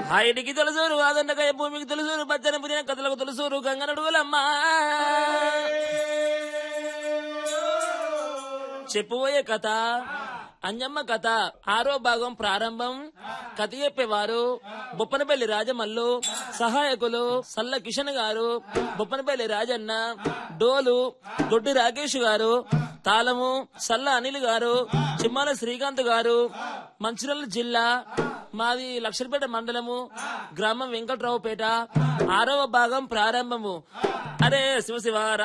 ఆ ఇంటికి తెలుసూరు ఆదండకాయ భూమికి తెలుసూరు బచ్చన పురిన కథలకు తెలుసూరు గంగనడుగులమ్మా చెప్పుబోయే కథ అంజమ్మ కథ ఆరో భాగం ప్రారంభం కథ చెప్పేవారు బొప్పనపల్లి రాజమల్లు సహాయకులు సల్ల కిషన్ గారు బొప్పనపల్లి రాజన్న డోలు దొడ్డి రాకేష్ గారు తాళము సల్ల అనిల్ గారు చిమ్మాల శ్రీకాంత్ గారు మంచిర్యాల జిల్లా మాది లక్షలపేట మండలము గ్రామం వెంకట్రావుపేట ఆరవ భాగం ప్రారంభము అరే శివ శివ